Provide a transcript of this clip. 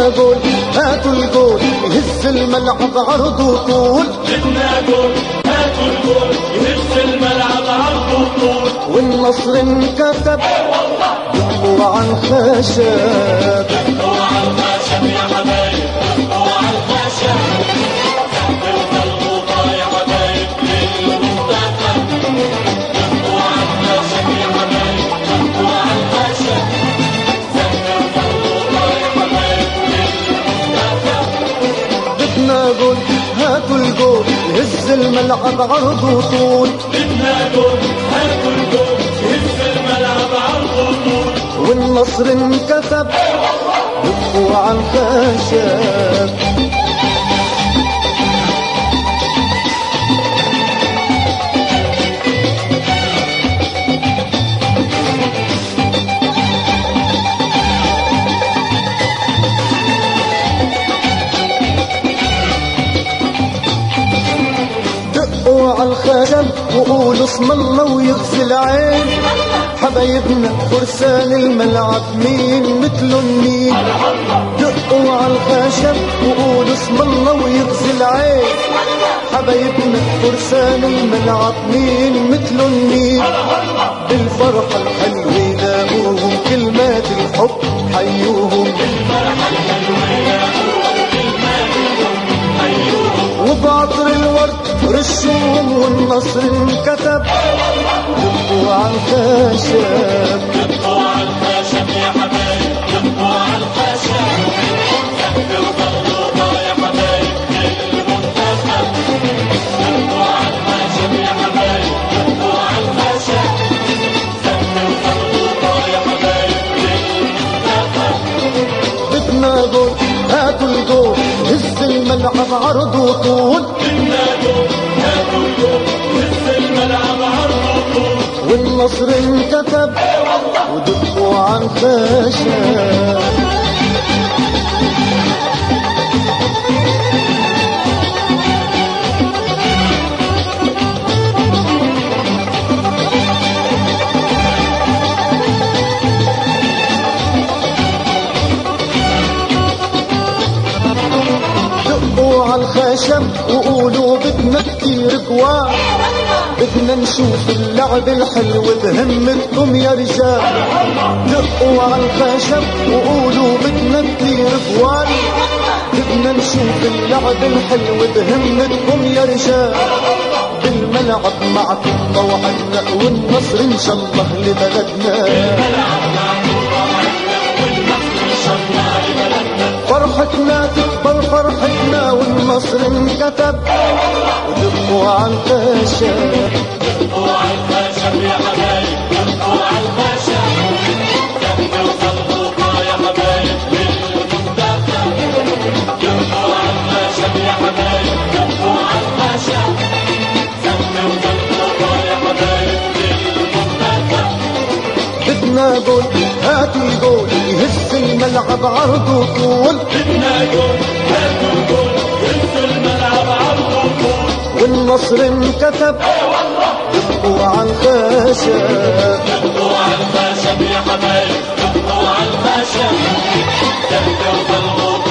بدنا جول هاتوا الجول يهز الملعب عرض وطول بدنا جول هاتوا الجول يهز الملعب عرض وطول والنصر انكتب دقوا عن خشب دقوا على الخشب يا حبايب دقوا على الخشب سقف الغوطة يا حبايب للمنتخب دقوا على الخشب يا حبايب دقوا على الخشب سقف الغوطة يا حبايب للمنتخب بدنا جول هاتوا الجول يهز الملعب عرض وطول بدنا جول هاتوا الجول يهز الملعب عرض وطول والنصر انكتب دقوا عن خشب دقوا على الخشب وقولوا اسم الله ويغفي العين حبايبنا فرسان الملعب مين مثل مين دقوا على الخشب وقولوا اسم الله ويغفي العين حبايبنا فرسان الملعب مين مثل مين بالفرحة الحلوة يلاقوهم كلمات الحب حيوهم وبعطر الورد رشوهم والنصر انكتب دقوا على الخشب دقوا على الخشب يا حبايب دقوا على الخشب سقف الغوطة يا حبايب للمنتخب دقوا على الخشب يا حبايب دقوا على الخشب سقف الغوطة يا حبايب للمنتخب بدنا جول هاتوا الجول هز الملعب عرض وطول بدنا جول هاتوا الجول هز الملعب عرض وطول والنصر انكتب ودقوا عن خشب دقوا على الخشب وقولوا بدنا كتير جوال بدنا نشوف اللعب الحلو بهمتكم يا رجال دقوا على الخشب وقولوا بدنا كتير جوال بدنا نشوف اللعب الحلو بهمتكم يا رجال بالملعب معكم طوعنا والنصر ان شاء الله لبلدنا فرحتنا تكبر فرحتنا والنصر انكتب ودقوا على الخشب دقوا على الخشب يا حبايب دقوا على الخشب سقف الغوطة يا حبايب للمنتخب دقوا على الخشب يا حبايب دقوا على الخشب سقف الغوطة يا حبايب للمنتخب بدنا جول هات الجول يهز الملعب عرض وطول بدنا جول هاتوا الجول هز الملعب عرض وطول والنصر انكتب دقوا على الخشب دقوا على الخشب يا حبايب دقوا على الخشب سقف الغوطة